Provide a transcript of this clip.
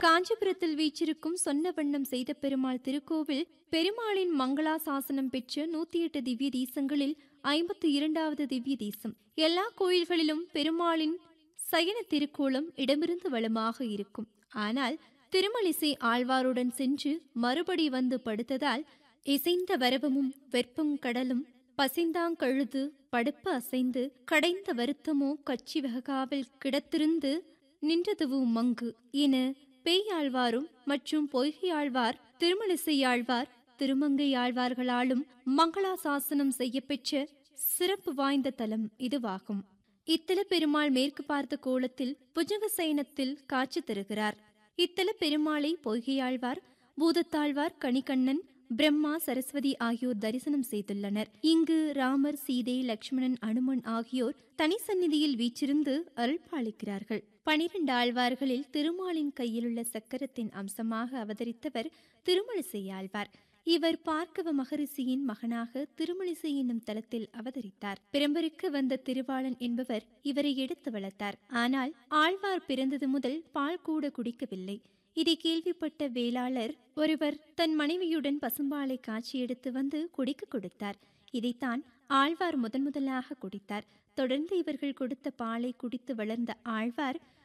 காஞ்சிபுரத்தில் வீச்சிருக்கும் சொன்ன வண்ணம் செய்த பெருமாள் திருக்கோவில் பெருமாளின் மங்களாசாசனம் பெற்ற நூத்தி எட்டு திவ்ய தேசங்களில் ஐம்பத்தி இரண்டாவது திவ்ய தேசம் எல்லா கோயில்களிலும் பெருமாளின் சயன திருக்கோலம் இடமிருந்து வளமாக இருக்கும் ஆனால் திருமலிசை ஆழ்வாருடன் சென்று மறுபடி வந்து படுத்ததால் இசைந்த வரவமும் வெப்பம் கடலும் பசிந்தாங்கழுது படுப்பு அசைந்து கடைந்த வருத்தமோ கச்சி வகாவில் கிடத்திருந்து நின்றதுவு மங்கு என பேயாழ்வாரும் மற்றும் பொய்கையாழ்வார் திருமலிசையாழ்வார் திருமங்கையாழ்வார்களாலும் மங்களாசாசனம் செய்யப்பெற்ற சிறப்பு வாய்ந்த தலம் இதுவாகும் இத்தல பெருமாள் மேற்கு பார்த்த கோலத்தில் புஜங்க சயனத்தில் காட்சி தருகிறார் இத்தல பெருமாளை பொய்கையாழ்வார் பூதத்தாழ்வார் கணிகண்ணன் பிரம்மா சரஸ்வதி ஆகியோர் தரிசனம் செய்துள்ளனர் இங்கு ராமர் சீதை லக்ஷ்மணன் அனுமன் ஆகியோர் தனி சந்நிதியில் வீச்சிருந்து அருள்பாலிக்கிறார்கள் பனிரெண்டு ஆழ்வார்களில் திருமாலின் கையிலுள்ள சக்கரத்தின் அம்சமாக அவதரித்தவர் திருமலிசை ஆழ்வார் இவர் பார்க்கவ மகரிஷியின் மகனாக திருமலிசை என்னும் தலத்தில் அவதரித்தார் பிரம்பருக்கு வந்த திருவாளன் என்பவர் இவரை எடுத்து வளர்த்தார் ஆனால் ஆழ்வார் பிறந்தது முதல் பால் கூட குடிக்கவில்லை இதை கேள்விப்பட்ட வேளாளர் ஒருவர் தன் மனைவியுடன் பசும்பாலை காட்சி எடுத்து வந்து குடிக்க கொடுத்தார் இதைத்தான் ஆழ்வார் முதன் முதலாக குடித்தார் தொடர்ந்து இவர்கள் கொடுத்த பாலை குடித்து வளர்ந்த ஆழ்வார்